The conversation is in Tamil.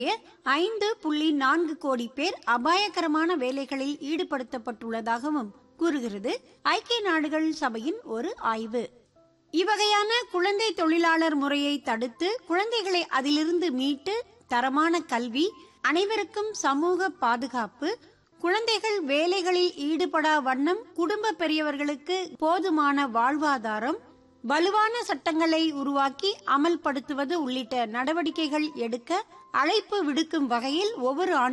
ஐந்து புள்ளி நான்கு கோடி பேர் அபாயகரமான வேலைகளில் ஈடுபடுத்தப்பட்டுள்ளதாகவும் கூறுகிறது ஐக்கிய நாடுகள் சபையின் ஒரு ஆய்வு இவ்வகையான குழந்தை தொழிலாளர் முறையை தடுத்து குழந்தைகளை அதிலிருந்து மீட்டு தரமான கல்வி அனைவருக்கும் சமூக பாதுகாப்பு குழந்தைகள் வேலைகளில் ஈடுபடா வண்ணம் குடும்ப பெரியவர்களுக்கு போதுமான வாழ்வாதாரம் வலுவான சட்டங்களை உருவாக்கி அமல்படுத்துவது உள்ளிட்ட நடவடிக்கைகள் எடுக்க அழைப்பு விடுக்கும் வகையில் ஒவ்வொரு ஆண்டு